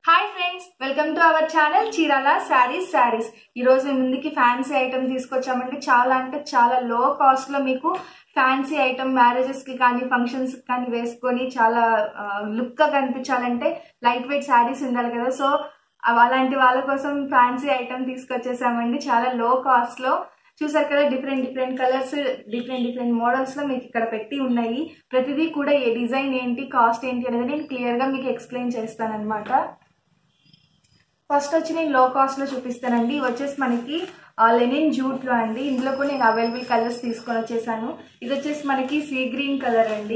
hi friends welcome to our channel Chirala saris saris ఈరోజు మీ ముందుకి ఫ్యాన్సీ ఐటమ్ తీసుకొచ్చామండి చాలా అంటే చాలా లో కాస్ట్లో మీకు ఫ్యాన్సీ ఐటమ్ మ్యారేజెస్కి కానీ ఫంక్షన్స్కి కానీ వేసుకొని చాలా లుక్గా కనిపించాలంటే లైట్ వెయిట్ శారీస్ ఉండాలి కదా సో అలాంటి వాళ్ళ కోసం ఫ్యాన్సీ ఐటమ్ తీసుకొచ్చేసామండి చాలా లో కాస్ట్లో చూసారు కదా different different colours different different మోడల్స్లో మీకు ఇక్కడ పెట్టి ఉన్నాయి ప్రతిదీ కూడా ఏ డిజైన్ ఏంటి కాస్ట్ ఏంటి అనేది నేను క్లియర్గా మీకు ఎక్స్ప్లెయిన్ చేస్తానన్నమాట ఫస్ట్ వచ్చి నేను లో కాస్ట్లో చూపిస్తానండి ఇవి వచ్చేసి మనకి లెనిన్ జూట్లో అండి ఇందులో కూడా నేను అవైలబుల్ కలర్స్ తీసుకొని వచ్చేసాను ఇది వచ్చేసి మనకి సీ గ్రీన్ కలర్ అండి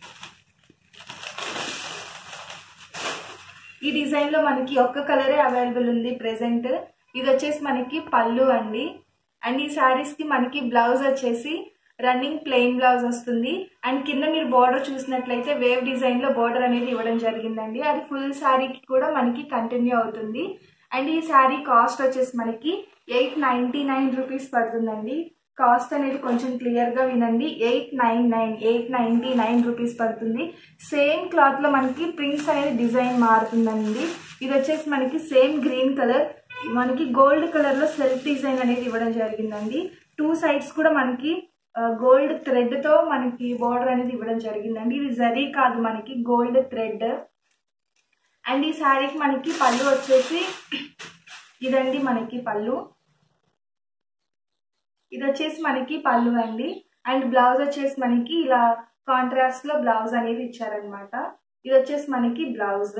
ఈ డిజైన్లో మనకి ఒక్క కలరే అవైలబుల్ ఉంది ప్రెసెంట్ ఇది వచ్చేసి మనకి పళ్ళు అండి అండ్ ఈ శారీస్కి మనకి బ్లౌజ్ వచ్చేసి రన్నింగ్ ప్లెయిన్ బ్లౌజ్ వస్తుంది అండ్ కింద మీరు బార్డర్ చూసినట్లయితే వేవ్ డిజైన్లో బార్డర్ అనేది ఇవ్వడం జరిగిందండి అది ఫుల్ శారీకి కూడా మనకి కంటిన్యూ అవుతుంది అండ్ ఈ శారీ కాస్ట్ వచ్చేసి మనకి ఎయిట్ నైంటీ నైన్ రూపీస్ పడుతుందండి కాస్ట్ అనేది కొంచెం క్లియర్గా వినండి eight nine nine eight ninety nine rupees పడుతుంది సేమ్ క్లాత్లో మనకి ప్రింట్స్ అనేది డిజైన్ మారుతుందండి ఇది వచ్చేసి మనకి సేమ్ గ్రీన్ కలర్ మనకి గోల్డ్ కలర్లో సెల్ఫ్ డిజైన్ అనేది ఇవ్వడం జరిగిందండి టూ సైడ్స్ కూడా మనకి గోల్డ్ థ్రెడ్తో మనకి బార్డర్ అనేది ఇవ్వడం జరిగిందండి ఇది జరీ కాదు మనకి గోల్డ్ థ్రెడ్ అండ్ ఈ శారీకి మనకి పళ్ళు వచ్చేసి ఇదండి మనకి పళ్ళు ఇది వచ్చేసి మనకి పళ్ళు అండి అండ్ బ్లౌజ్ వచ్చేసి మనకి ఇలా కాంట్రాస్ట్ లో బ్లౌజ్ అనేది ఇచ్చారనమాట ఇది వచ్చేసి మనకి బ్లౌజ్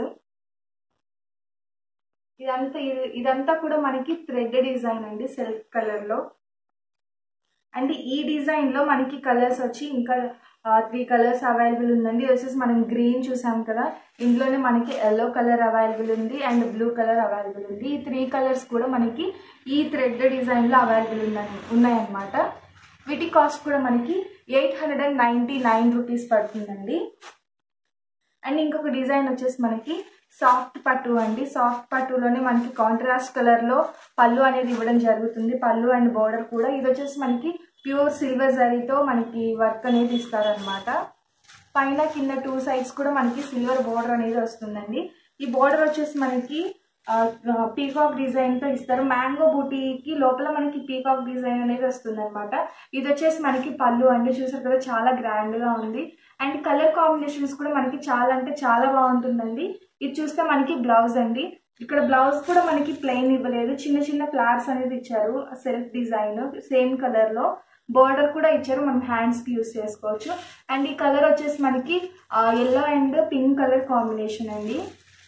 ఇదంతా ఇదంతా కూడా మనకి థ్రెడ్ డిజైన్ అండి సెల్ఫ్ కలర్ లో అండ్ ఈ డిజైన్ లో మనకి కలర్స్ వచ్చి ఇంకా త్రీ కలర్స్ అవైలబుల్ ఉందండి ఇది వచ్చేసి మనం గ్రీన్ చూసాం కదా ఇందులోనే మనకి ఎల్లో కలర్ అవైలబుల్ ఉంది అండ్ బ్లూ కలర్ అవైలబుల్ ఉంది ఈ త్రీ కలర్స్ కూడా మనకి ఈ థ్రెడ్ డిజైన్లో అవైలబుల్ ఉందని ఉన్నాయన్నమాట వీటి కాస్ట్ కూడా మనకి eight hundred and ninety nine rupees పడుతుందండి అండ్ ఇంకొక డిజైన్ వచ్చేసి మనకి సాఫ్ట్ పట్టు అండి సాఫ్ట్ పట్టులోనే మనకి కాంట్రాస్ట్ కలర్లో పళ్ళు అనేది ఇవ్వడం జరుగుతుంది పళ్ళు అండ్ బోర్డర్ కూడా ఇది వచ్చేసి మనకి ప్యూర్ సిల్వర్ జరీతో మనకి వర్క్ అనేది ఇస్తారనమాట పైన కింద టూ సైడ్స్ కూడా మనకి సిల్వర్ బోర్డర్ అనేది వస్తుందండి ఈ బోర్డర్ వచ్చేసి మనకి పీకాక్ డిజైన్తో ఇస్తారు మ్యాంగో బూటీకి లోపల మనకి పీకాక్ డిజైన్ అనేది వస్తుంది అనమాట ఇది వచ్చేసి మనకి పళ్ళు అండి చూసారు కదా చాలా గ్రాండ్గా ఉంది అండ్ కలర్ కాంబినేషన్స్ కూడా మనకి చాలా అంటే చాలా బాగుంటుందండి ఇది చూస్తే మనకి బ్లౌజ్ అండి ఇక్కడ బ్లౌజ్ కూడా మనకి ప్లెయిన్ ఇవ్వలేదు చిన్న చిన్న ఫ్లవర్స్ అనేది ఇచ్చారు సెల్ఫ్ డిజైన్ సేమ్ కలర్లో బోర్డర్ కూడా ఇచ్చారు మనం హ్యాండ్స్కి యూస్ చేసుకోవచ్చు అండ్ ఈ కలర్ వచ్చేసి మనకి yellow and pink colour combination అండి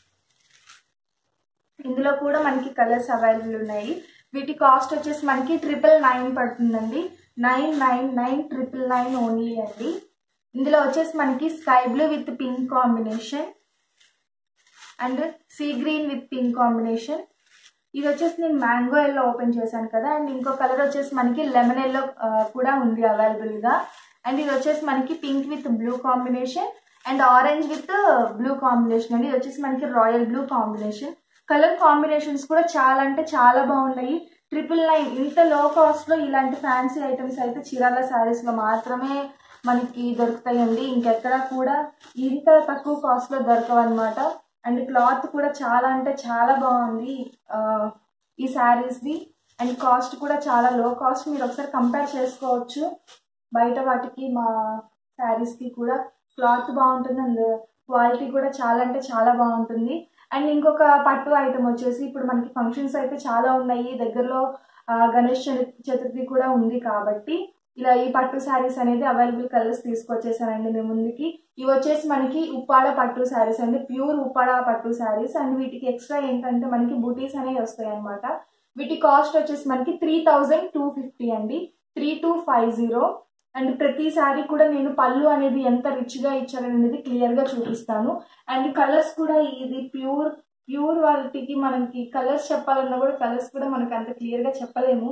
ఇందులో కూడా మనకి కలర్స్ అవైలబుల్ ఉన్నాయి వీటి కాస్ట్ వచ్చేసి మనకి ట్రిపుల్ నైన్ పడుతుందండి nine nine nine triple nine only అండి ఇందులో వచ్చేసి మనకి sky blue with pink combination and sea green with pink combination ఇది వచ్చేసి నేను మ్యాంగో ఎల్లో ఓపెన్ చేశాను కదా అండ్ ఇంకో కలర్ వచ్చేసి మనకి లెమన్ ఎల్లో కూడా ఉంది అవైలబుల్గా అండ్ ఇది వచ్చేసి మనకి pink with blue combination and orange with blue combination అండి ఇది వచ్చేసి మనకి royal blue combination colour combinations కూడా చాలా అంటే చాలా బాగున్నాయి ట్రిపుల్ నైన్ ఇంత లో కాస్ట్లో ఇలాంటి ఫ్యాన్సీ ఐటమ్స్ అయితే చీరాల శారీస్లో మాత్రమే మనకి దొరుకుతాయండి ఇంకెక్కడ కూడా ఇంత తక్కువ కాస్ట్లో దొరకవన్నమాట అండ్ క్లాత్ కూడా చాలా అంటే చాలా బాగుంది ఈ శారీస్ది అండ్ కాస్ట్ కూడా చాలా లో కాస్ట్ మీరు ఒకసారి కంపేర్ చేసుకోవచ్చు బయట వాటికి మా శారీస్కి కూడా క్లాత్ బాగుంటుంది అండ్ క్వాలిటీ కూడా చాలా అంటే చాలా బాగుంటుంది అండ్ ఇంకొక పట్టు ఐటమ్ వచ్చేసి ఇప్పుడు మనకి ఫంక్షన్స్ అయితే చాలా ఉన్నాయి దగ్గరలో గణేష్ చతుర్థి కూడా ఉంది కాబట్టి ఇలా ఈ పట్టు శారీస్ అనేది అవైలబుల్ కలర్స్ తీసుకొచ్చేసానండి మేము ముందుకి ఇవి వచ్చేసి మనకి ఉప్పాడ పట్టు శారీస్ అండి ప్యూర్ ఉప్పాడ పట్టు శారీస్ అండ్ వీటికి ఎక్స్ట్రా ఏంటంటే మనకి బూటీస్ అనేవి వస్తాయి అనమాట వీటి కాస్ట్ వచ్చేసి మనకి త్రీ థౌజండ్ టూ ఫిఫ్టీ అండి three two five zero and ప్రతి శారీ కూడా నేను పళ్ళు అనేది ఎంత రిచ్గా ఇచ్చారనేది క్లియర్గా చూపిస్తాను అండ్ కలర్స్ కూడా ఇది ప్యూర్ ప్యూర్ వాటికి మనకి కలర్స్ చెప్పాలన్నా కూడా కలర్స్ కూడా మనకి అంత క్లియర్గా చెప్పలేము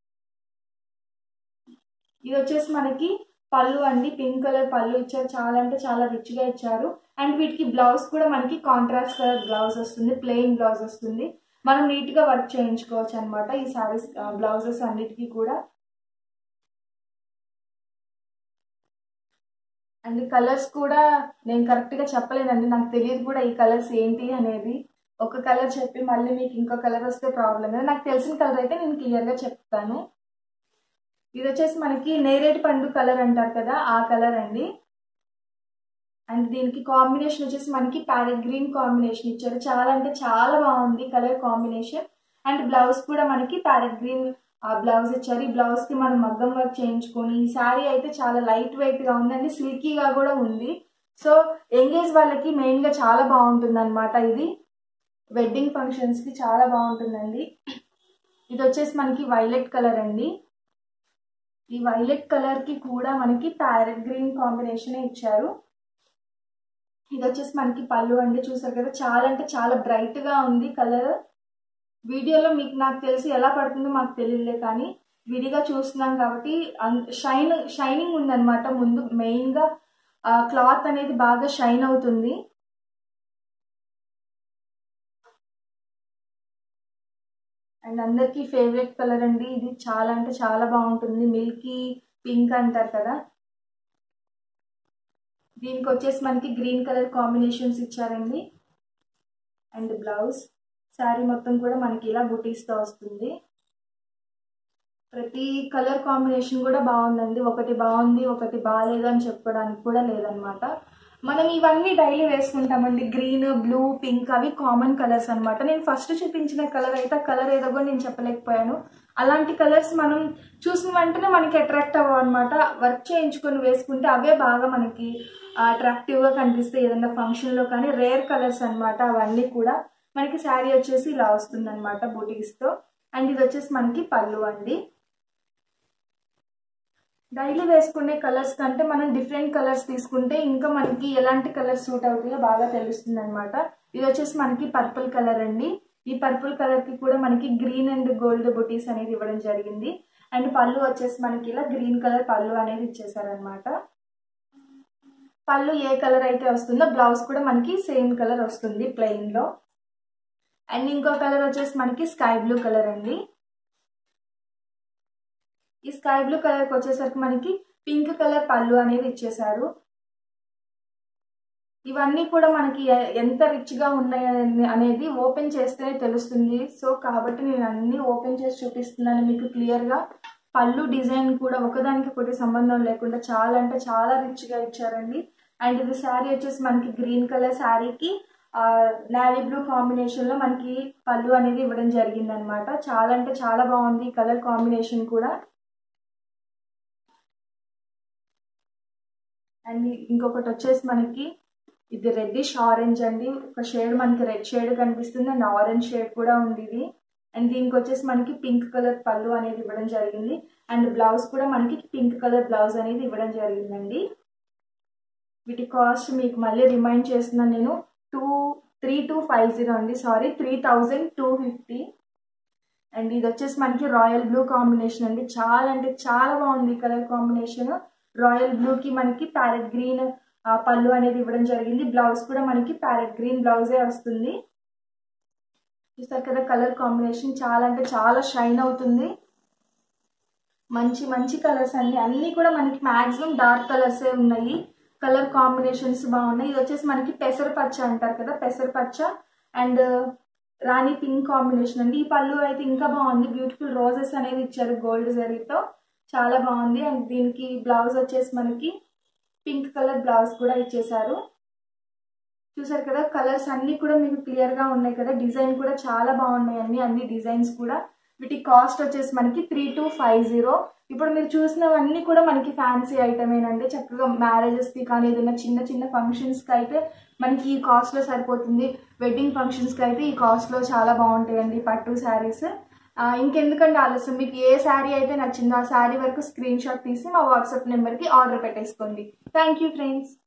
ఇది వచ్చేసి మనకి పళ్ళు అండి పింక్ కలర్ పళ్ళు ఇచ్చారు చాలా అంటే చాలా రిచ్గా ఇచ్చారు అండ్ వీటికి బ్లౌజ్ కూడా మనకి కాంట్రాస్ట్ కలర్ బ్లౌజ్ వస్తుంది ప్లెయిన్ బ్లౌజ్ వస్తుంది మనం నీట్గా వర్క్ చేయించుకోవచ్చు అనమాట ఈ శారీస్ బ్లౌజెస్ అన్నిటికీ కూడా అండ్ కలర్స్ కూడా నేను కరెక్ట్గా చెప్పలేనండి నాకు తెలియదు కూడా ఈ కలర్స్ ఏంటి అనేది ఒక కలర్ చెప్పి మళ్ళీ మీకు ఇంకో కలర్ వస్తే ప్రాబ్లం కదా నాకు తెలిసిన కలర్ అయితే నేను క్లియర్గా చెప్తాను ఇది వచ్చేసి మనకి నేరేడు పండు కలర్ అంటారు కదా ఆ కలర్ అండి అండ్ దీనికి కాంబినేషన్ వచ్చేసి మనకి ప్యారెట్ గ్రీన్ కాంబినేషన్ ఇచ్చారు చాలా అంటే చాలా బాగుంది కలర్ కాంబినేషన్ అండ్ బ్లౌజ్ కూడా మనకి ప్యారెట్ గ్రీన్ బ్లౌజ్ ఇచ్చారు ఈ బ్లౌజ్ కి మనం మగ్గం వర్క్ చేయించుకొని ఈ శారీ అయితే చాలా లైట్ వెయిట్ గా ఉంది అండ్ సిల్కీగా కూడా ఉంది సో ఎంగేజ్ వాళ్ళకి మెయిన్ గా చాలా బాగుంటుంది అనమాట ఇది వెడ్డింగ్ ఫంక్షన్స్ కి చాలా బాగుంటుందండి ఇది వచ్చేసి మనకి వైలెట్ కలర్ అండి ఈ వైలెట్ కలర్ కి కూడా మనకి ప్యారెట్ గ్రీన్ కాంబినేషన్ ఇచ్చారు ఇది వచ్చేసి మనకి పళ్ళు అండి చూసారు కదా చాలా అంటే చాలా బ్రైట్ గా ఉంది కలర్ వీడియోలో మీకు నాకు తెలిసి ఎలా పడుతుందో మాకు తెలియలే కానీ విడిగా చూస్తున్నాం కాబట్టి షైన్ షైనింగ్ ఉందన్నమాట ముందు మెయిన్గా క్లాత్ అనేది బాగా షైన్ అవుతుంది అండ్ అందరికీ ఫేవరెట్ కలర్ అండి ఇది చాలా అంటే చాలా బాగుంటుంది మిల్కీ పింక్ అంటారు కదా దీనికి వచ్చేసి మనకి గ్రీన్ కలర్ కాంబినేషన్స్ ఇచ్చారండి అండ్ బ్లౌజ్ శారీ మొత్తం కూడా మనకి ఇలా బుటీస్తో వస్తుంది ప్రతి కలర్ కాంబినేషన్ కూడా బాగుందండి ఒకటి బాగుంది ఒకటి బాగాలేదు అని చెప్పడానికి కూడా లేదనమాట మనం ఇవన్నీ డైలీ వేసుకుంటామండి గ్రీన్ బ్లూ పింక్ అవి కామన్ కలర్స్ అనమాట నేను ఫస్ట్ చూపించిన కలర్ అయితే కలర్ ఏదో కూడా నేను చెప్పలేకపోయాను అలాంటి కలర్స్ మనం చూసిన వెంటనే మనకి అట్రాక్ట్ అవ్వ అనమాట వర్క్ చేయించుకొని వేసుకుంటే అవే బాగా మనకి అట్రాక్టివ్గా కనిపిస్తాయి ఏదైనా ఫంక్షన్లో కానీ రేర్ కలర్స్ అనమాట అవన్నీ కూడా మనకి శారీ వచ్చేసి ఇలా వస్తుంది అనమాట బూటీస్తో అండ్ ఇది వచ్చేసి మనకి పళ్ళు అండి డైలీ వేసుకునే కలర్స్ కంటే మనం డిఫరెంట్ కలర్స్ తీసుకుంటే ఇంకా మనకి ఎలాంటి కలర్స్ సూట్ అవుతాయో బాగా తెలుస్తుంది అనమాట ఇది వచ్చేసి మనకి పర్పుల్ కలర్ అండి ఈ పర్పుల్ కలర్ కి కూడా మనకి గ్రీన్ అండ్ గోల్డ్ బుటీస్ అనేది ఇవ్వడం జరిగింది అండ్ పళ్ళు వచ్చేసి మనకి ఇలా గ్రీన్ కలర్ పళ్ళు అనేది ఇచ్చేసారనమాట పళ్ళు ఏ కలర్ అయితే వస్తుందో బ్లౌజ్ కూడా మనకి సేమ్ కలర్ వస్తుంది ప్లెయిన్ లో అండ్ ఇంకో కలర్ వచ్చేసి మనకి స్కై బ్లూ కలర్ అండి ఈ స్కై బ్లూ కలర్కి వచ్చేసరికి మనకి పింక్ కలర్ పళ్ళు అనేది ఇచ్చేసారు ఇవన్నీ కూడా మనకి ఎంత రిచ్గా ఉన్నాయి అనేది ఓపెన్ చేస్తేనే తెలుస్తుంది సో కాబట్టి నేను అన్ని ఓపెన్ చేసి చూపిస్తున్నాను మీకు క్లియర్గా పళ్ళు డిజైన్ కూడా ఒకదానికి ఒకటి సంబంధం లేకుండా చాలా అంటే చాలా రిచ్గా ఇచ్చారండి అండ్ ఇది శారీ వచ్చేసి మనకి గ్రీన్ కలర్ శారీకి నావీ బ్లూ కాంబినేషన్లో మనకి పళ్ళు అనేది ఇవ్వడం జరిగింది అనమాట చాలా అంటే చాలా బాగుంది ఈ కలర్ కాంబినేషన్ కూడా అండ్ ఇంకొకటి వచ్చేసి మనకి ఇది రెడ్డిష్ ఆరెంజ్ అండి ఒక షేడ్ మనకి రెడ్ షేడ్ కనిపిస్తుంది అండ్ ఆరెంజ్ షేడ్ కూడా ఉంది ఇది అండ్ దీనికి వచ్చేసి మనకి పింక్ కలర్ పళ్ళు అనేది ఇవ్వడం జరిగింది అండ్ బ్లౌజ్ కూడా మనకి పింక్ కలర్ బ్లౌజ్ అనేది ఇవ్వడం జరిగిందండి వీటి కాస్ట్ మీకు మళ్ళీ రిమైండ్ చేస్తున్నాను నేను two three two five zero అండి sorry three thousand two fifty and ఇది వచ్చేసి మనకి రాయల్ బ్లూ కాంబినేషన్ అండి చాలా అంటే చాలా బాగుంది కలర్ కాంబినేషన్ రాయల్ బ్లూకి మనకి ప్యారెట్ గ్రీన్ పళ్ళు అనేది ఇవ్వడం జరిగింది బ్లౌజ్ కూడా మనకి ప్యారెట్ గ్రీన్ బ్లౌజే వస్తుంది చూస్తారు కదా కలర్ కాంబినేషన్ చాలా అంటే చాలా షైన్ అవుతుంది మంచి మంచి కలర్స్ అండి అన్నీ కూడా మనకి మ్యాక్సిమం డార్క్ కలర్సే ఉన్నాయి కలర్ కాంబినేషన్స్ బాగున్నాయి ఇది వచ్చేసి మనకి పెసరపచ్చ అంటారు కదా పెసరపచ్చ అండ్ రాణి పింక్ కాంబినేషన్ అండి ఈ పళ్ళు అయితే ఇంకా బాగుంది బ్యూటిఫుల్ రోజెస్ అనేది ఇచ్చారు గోల్డ్ జరీతో చాలా బాగుంది అండ్ దీనికి బ్లౌజ్ వచ్చేసి మనకి పింక్ కలర్ బ్లౌజ్ కూడా ఇచ్చేసారు చూసారు కదా కలర్స్ అన్నీ కూడా మీకు క్లియర్గా ఉన్నాయి కదా డిజైన్ కూడా చాలా బాగున్నాయి అన్ని అన్ని డిజైన్స్ కూడా వీటి కాస్ట్ వచ్చేసి మనకి త్రీ టూ ఫైవ్ జీరో ఇప్పుడు మీరు చూసినవన్నీ కూడా మనకి ఫ్యాన్సీ ఐటమేనండి చక్కగా మ్యారేజెస్కి కానీ ఏదైనా చిన్న చిన్న ఫంక్షన్స్కి అయితే మనకి ఈ కాస్ట్లో సరిపోతుంది వెడ్డింగ్ ఫంక్షన్స్కి అయితే ఈ కాస్ట్లో చాలా బాగుంటాయండి పట్టు శారీస్ ఇంకెందుకంటే ఆలస్యం మీకు ఏ శారీ అయితే నచ్చిందో ఆ శారీ వరకు స్క్రీన్ షాట్ తీసి మా వాట్సాప్ నెంబర్కి ఆర్డర్ పెట్టేసుకోండి థ్యాంక్ యూ ఫ్రెండ్స్